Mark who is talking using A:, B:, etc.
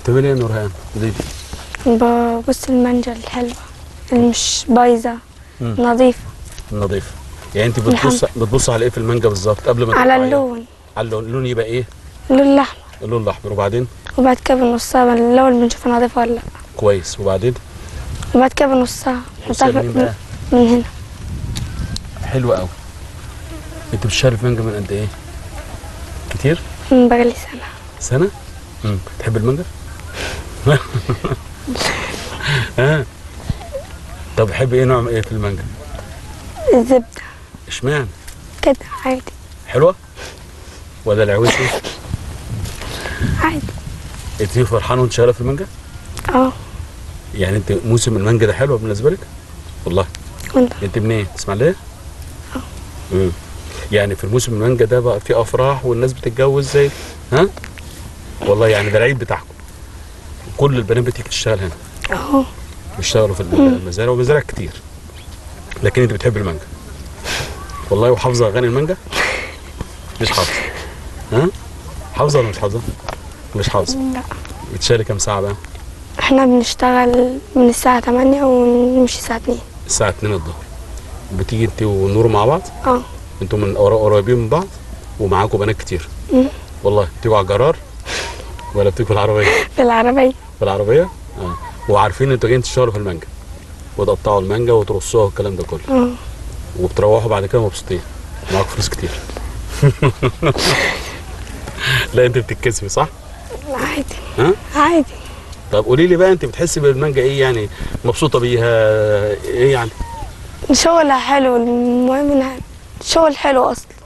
A: بتعملي ايه يا نورهان؟ قولي لي
B: ببص المانجا الحلوة اللي مش بايظة
A: مم.
B: نظيفة
A: نظيفه يعني انت بتبص بتبص على ايه في المانجا بالظبط قبل ما
B: على
A: تقطعيها؟
B: اللون
A: على اللون اللون يبقى ايه؟
B: اللون الأحمر
A: اللون الاحمر وبعدين
B: وبعد كده بنصها الأول بنشوفها نظيفة ولا لأ
A: كويس وبعدين
B: وبعد كده بنصها
A: بصي
B: نحطها
A: منين
B: في-
A: بقى؟
B: من هنا
A: حلو قوي انت بتشتغلي في مانجا من قد ايه؟ كتير؟
B: من بقالي سنة
A: سنة؟ امم تحب المانجا؟ ها طب بتحب ايه نوع ايه في المانجا؟
B: الزبدة
A: اشمعنى؟
B: كده عادي
A: حلوة؟ ولا العويسي؟
B: عادي
A: انت فرحانة وانت شغالة في المانجا؟
B: اه
A: يعني انت موسم المانجا ده حلو بالنسبة لك؟ والله
B: وانت
A: انت منين؟ اسماعيلية؟ امم يعني في الموسم المانجا ده بقى في افراح والناس بتتجوز زي ها؟ والله يعني ده العيد بتاعكم كل البنات بتيجي تشتغل هنا
B: اهو
A: بيشتغلوا في المزارع ومزارع كتير لكن انت بتحب المانجا والله وحافظه اغاني المانجا مش حافظه ها حافظه ولا مش حافظه مش حافظه
B: لا
A: بتشتغلي كام ساعه بقى
B: احنا بنشتغل من الساعة 8 ونمشي الساعة 2
A: الساعه 2 الظهر بتيجي انت ونور مع بعض
B: اه
A: انتوا من قرا- قريبين من بعض ومعاكم بنات كتير
B: مم.
A: والله بتيجوا على الجرار ولا بتيجوا بالعربيه
B: بالعربية
A: بالعربيه اه وعارفين انتوا جايين تشتغلوا في المانجا وتقطعوا المانجا وترصوها والكلام ده كله
B: اه
A: وبتروحوا بعد كده مبسوطين معاكم فلوس كتير لا انت بتتكسفي صح؟
B: عادي
A: ها؟
B: عادي
A: طب قولي لي بقى انت بتحسي بالمانجا ايه يعني مبسوطه بيها ايه يعني؟
B: شغلها حلو المهم انها شغل حلو اصلا